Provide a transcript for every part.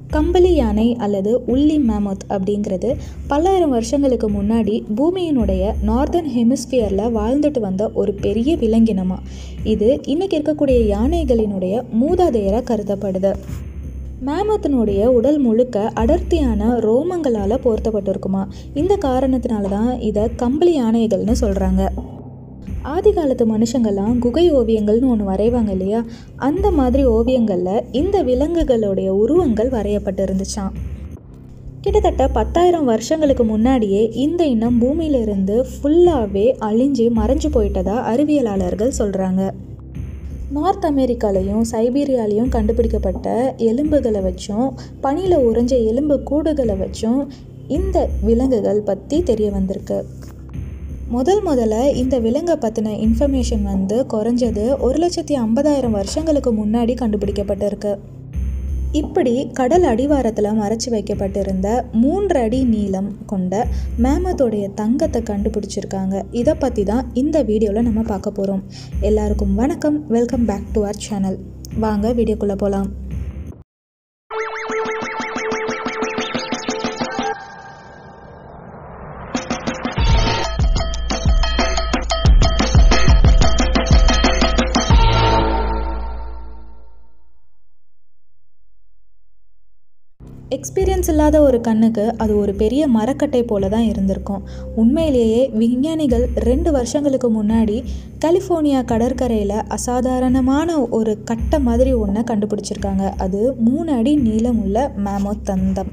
கம்பளி யானை அல்லது உள்ளி மேமத் அப்படிங்கிறது பல்லாயிரம் வருஷங்களுக்கு முன்னாடி பூமியினுடைய நார்தர்ன் ஹெமிஸ்பியரில் வாழ்ந்துட்டு வந்த ஒரு பெரிய விலங்கினமா இது இன்னைக்கு இருக்கக்கூடிய யானைகளினுடைய மூதாதையராக கருதப்படுது மேமத்தினுடைய உடல் முழுக்க அடர்த்தியான ரோமங்களால் போர்த்தப்பட்டிருக்குமா இந்த காரணத்தினால தான் இதை கம்பளி யானைகள்னு சொல்கிறாங்க ஆதி காலத்து மனுஷங்கள்லாம் குகை ஓவியங்கள்னு ஒன்று வரைவாங்க இல்லையா அந்த மாதிரி ஓவியங்களில் இந்த விலங்குகளுடைய உருவங்கள் வரையப்பட்டு இருந்துச்சாம் கிட்டத்தட்ட பத்தாயிரம் வருஷங்களுக்கு முன்னாடியே இந்த இனம் பூமியிலிருந்து ஃபுல்லாகவே அழிஞ்சு மறைஞ்சு போயிட்டதா அறிவியலாளர்கள் சொல்கிறாங்க நார்த் அமெரிக்காலையும் சைபீரியாலையும் கண்டுபிடிக்கப்பட்ட எலும்புகளை வச்சும் பனியில் உறைஞ்ச எலும்பு கூடுகளை வச்சும் இந்த விலங்குகள் பற்றி தெரிய வந்திருக்கு முதல் முதல்ல இந்த விலங்கை பற்றின இன்ஃபர்மேஷன் வந்து குறைஞ்சது ஒரு லட்சத்தி ஐம்பதாயிரம் வருஷங்களுக்கு முன்னாடி கண்டுபிடிக்கப்பட்டிருக்கு இப்படி கடல் அடிவாரத்தில் மறைச்சி வைக்கப்பட்டிருந்த மூன்று அடி நீளம் கொண்ட மேமத்தோடைய தங்கத்தை கண்டுபிடிச்சிருக்காங்க இதை பற்றி தான் இந்த வீடியோவில் நம்ம பார்க்க போகிறோம் எல்லாருக்கும் வணக்கம் welcome back to our channel வாங்க வீடியோக்குள்ளே போகலாம் எக்ஸ்பீரியன்ஸ் இல்லாத ஒரு கண்ணுக்கு அது ஒரு பெரிய மரக்கட்டை போல தான் இருந்திருக்கும் உண்மையிலேயே விஞ்ஞானிகள் ரெண்டு வருஷங்களுக்கு முன்னாடி கலிஃபோர்னியா கடற்கரையில் அசாதாரணமான ஒரு கட்டை மாதிரி ஒன்றை கண்டுபிடிச்சிருக்காங்க அது மூணு அடி நீளமுள்ள மேமோத் தந்தம்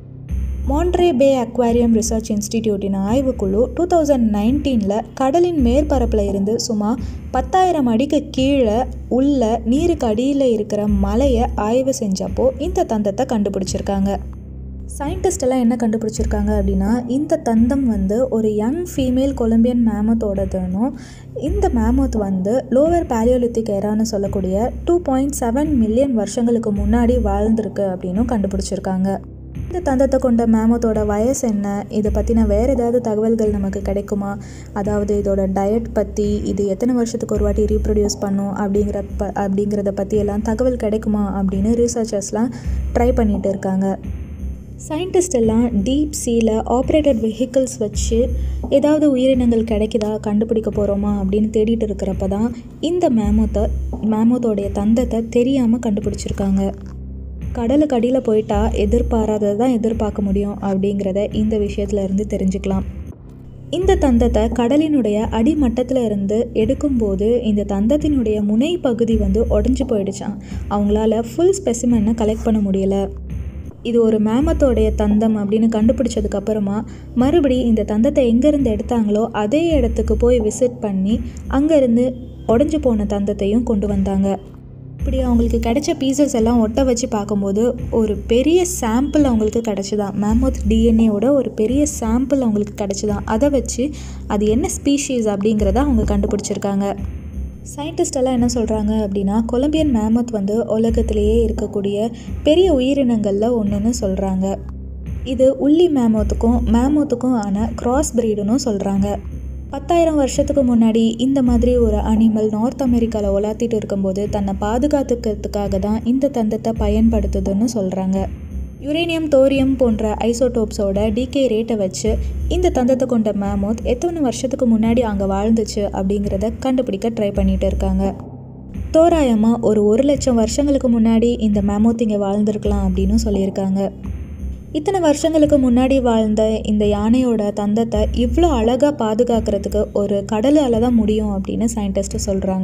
மாண்ட்ரே பே அக்வாரியம் ரிசர்ச் இன்ஸ்டிடியூட்டின் ஆய்வுக்குழு டூ தௌசண்ட் நைன்டீனில் கடலின் மேற்பரப்பில் இருந்து சுமார் பத்தாயிரம் அடிக்கு கீழே உள்ள நீருக்கு அடியில் இருக்கிற மலையை ஆய்வு செஞ்சப்போ இந்த தந்தத்தை கண்டுபிடிச்சிருக்காங்க சயின்டிஸ்ட் எல்லாம் என்ன கண்டுபிடிச்சிருக்காங்க அப்படின்னா இந்த தந்தம் வந்து ஒரு யங் ஃபீமேல் கொலம்பியன் மேமத்தோடதுன்னும் இந்த மேமத் வந்து லோவர் பேலியோலித்திக் ஏரான்னு சொல்லக்கூடிய டூ பாயிண்ட் செவன் மில்லியன் வருஷங்களுக்கு முன்னாடி வாழ்ந்திருக்கு அப்படின்னும் கண்டுபிடிச்சிருக்காங்க இந்த தந்தத்தை கொண்ட மேமத்தோட வயசு என்ன இதை பற்றின வேறு ஏதாவது தகவல்கள் நமக்கு கிடைக்குமா அதாவது இதோட டயட் பற்றி இது எத்தனை வருஷத்துக்கு ஒரு வாட்டி ரீப்ரொடியூஸ் பண்ணும் அப்படிங்கிற ப அப்படிங்கிறத பற்றி எல்லாம் தகவல் கிடைக்குமா அப்படின்னு ரிசர்ச்சர்ஸ்லாம் ட்ரை பண்ணிகிட்டு இருக்காங்க சயின்டிஸ்ட் எல்லாம் டீப் சீல ஆப்ரேட்டட் வெஹிக்கிள்ஸ் வச்சு ஏதாவது உயிரினங்கள் கிடைக்குதா கண்டுபிடிக்க போகிறோமா அப்படின்னு தேடிட்டு இருக்கிறப்ப தான் இந்த மேமோத்தை மேமோத்தோடைய தந்தத்தை தெரியாமல் கண்டுபிடிச்சிருக்காங்க கடலுக்கு அடியில் போயிட்டா எதிர்பாராததை தான் எதிர்பார்க்க முடியும் அப்படிங்கிறத இந்த விஷயத்துல இருந்து தெரிஞ்சுக்கலாம் இந்த தந்தத்தை கடலினுடைய அடிமட்டத்தில் இருந்து எடுக்கும்போது இந்த தந்தத்தினுடைய முனை பகுதி வந்து உடஞ்சி போயிடுச்சான் அவங்களால ஃபுல் ஸ்பெசிமெனை கலெக்ட் பண்ண முடியலை இது ஒரு மேமத்தோடைய தந்தம் அப்படின்னு கண்டுபிடிச்சதுக்கு அப்புறமா மறுபடி இந்த தந்தத்தை எங்கேருந்து எடுத்தாங்களோ அதே இடத்துக்கு போய் விசிட் பண்ணி அங்கேருந்து உடஞ்சி போன தந்தத்தையும் கொண்டு வந்தாங்க இப்படி அவங்களுக்கு கிடைச்ச பீசஸ் எல்லாம் ஒட்ட வச்சு பார்க்கும்போது ஒரு பெரிய சாம்பிள் அவங்களுக்கு கிடச்சிதான் மேமோத் டிஎன்ஏவோட ஒரு பெரிய சாம்பிள் அவங்களுக்கு கிடச்சிதான் அதை வச்சு அது என்ன ஸ்பீஷீஸ் அப்படிங்கிறத அவங்க கண்டுபிடிச்சிருக்காங்க சயின்டிஸ்ட் எல்லாம் என்ன சொல்கிறாங்க அப்படின்னா கொலம்பியன் மேமத் வந்து உலகத்திலேயே இருக்கக்கூடிய பெரிய உயிரினங்களில் ஒன்றுன்னு சொல்கிறாங்க இது உள்ளி மேமோத்துக்கும் மேமோத்துக்கும் ஆன கிராஸ் பிரீடுன்னு சொல்கிறாங்க பத்தாயிரம் வருஷத்துக்கு முன்னாடி இந்த மாதிரி ஒரு அனிமல் நார்த் அமெரிக்காவில் உலாத்திட்டு இருக்கும்போது தன்னை பாதுகாத்துக்கிறதுக்காக தான் இந்த தந்தத்தை பயன்படுத்துதுன்னு சொல்கிறாங்க யுரேனியம் தோரியம் போன்ற ஐசோடோப்ஸோட டிகே ரேட்டை வச்சு இந்த தந்தத்தை கொண்ட மேமோத் எத்தனை வருஷத்துக்கு முன்னாடி அங்கே வாழ்ந்துச்சு அப்படிங்கிறத கண்டுபிடிக்க ட்ரை பண்ணிட்டு இருக்காங்க தோராயமாக ஒரு ஒரு லட்சம் வருஷங்களுக்கு முன்னாடி இந்த மேமோத் இங்கே வாழ்ந்திருக்கலாம் அப்படின்னு சொல்லியிருக்காங்க இத்தனை வருஷங்களுக்கு முன்னாடி வாழ்ந்த இந்த யானையோட தந்தத்தை இவ்வளோ அழகாக பாதுகாக்கிறதுக்கு ஒரு கடலால் தான் முடியும் அப்படின்னு சயின்டிஸ்ட்டு சொல்கிறாங்க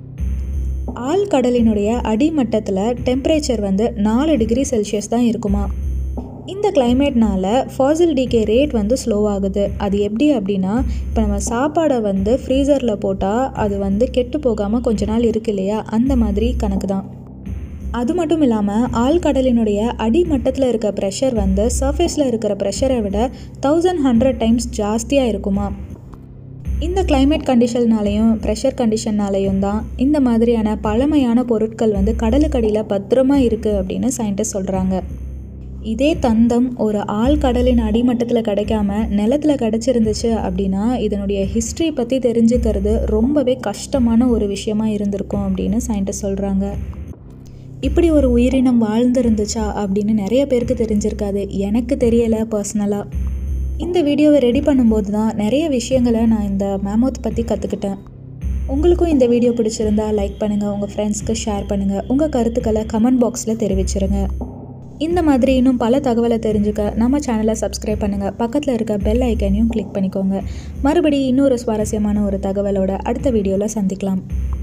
ஆழ்கடலினுடைய அடிமட்டத்தில் டெம்பரேச்சர் வந்து நாலு டிகிரி செல்சியஸ் தான் இருக்குமா இந்த கிளைமேட்னால ஃபாசில் டிகே ரேட் வந்து ஸ்லோ ஆகுது அது எப்படி அப்படின்னா இப்போ நம்ம சாப்பாடை வந்து ஃப்ரீசரில் போட்டால் அது வந்து கெட்டு போகாமல் கொஞ்ச நாள் இருக்கு இல்லையா அந்த மாதிரி கணக்கு தான் அது மட்டும் இல்லாமல் ஆழ்கடலினுடைய அடிமட்டத்தில் இருக்க ப்ரெஷர் வந்து சர்ஃபேஸில் இருக்கிற ப்ரெஷரை விட தௌசண்ட் ஹண்ட்ரட் டைம்ஸ் ஜாஸ்தியாக இருக்குமா இந்த கிளைமேட் கண்டிஷன்னாலையும் ப்ரெஷர் கண்டிஷன்னாலையும் தான் இந்த மாதிரியான பழமையான பொருட்கள் வந்து கடலுக்கடியில் பத்திரமா இருக்குது அப்படின்னு சயின்டிஸ்ட் சொல்கிறாங்க இதே தந்தம் ஒரு ஆழ்கடலின் அடிமட்டத்தில் கிடைக்காம நிலத்தில் கிடச்சிருந்துச்சு அப்படின்னா இதனுடைய ஹிஸ்ட்ரி பற்றி தெரிஞ்சுக்கிறது ரொம்பவே கஷ்டமான ஒரு விஷயமா இருந்திருக்கும் அப்படின்னு சயின்டிஸ்ட் சொல்கிறாங்க இப்படி ஒரு உயிரினம் வாழ்ந்துருந்துச்சா அப்படின்னு நிறைய பேருக்கு தெரிஞ்சிருக்காது எனக்கு தெரியலை பர்சனலாக இந்த வீடியோவை ரெடி பண்ணும்போது தான் நிறைய விஷயங்களை நான் இந்த மேமோத் பற்றி கற்றுக்கிட்டேன் உங்களுக்கும் இந்த வீடியோ பிடிச்சிருந்தா லைக் பண்ணுங்கள் உங்கள் ஃப்ரெண்ட்ஸ்க்கு ஷேர் பண்ணுங்கள் உங்கள் கருத்துக்களை கமெண்ட் பாக்ஸில் தெரிவிச்சிருங்க இந்த மாதிரி இன்னும் பல தகவலை தெரிஞ்சுக்க நம்ம சேனலை சப்ஸ்கிரைப் பண்ணுங்கள் பக்கத்தில் இருக்க பெல் ஐக்கனையும் கிளிக் பண்ணிக்கோங்க மறுபடியும் இன்னொரு சுவாரஸ்யமான ஒரு தகவலோட அடுத்த வீடியோவில் சந்திக்கலாம்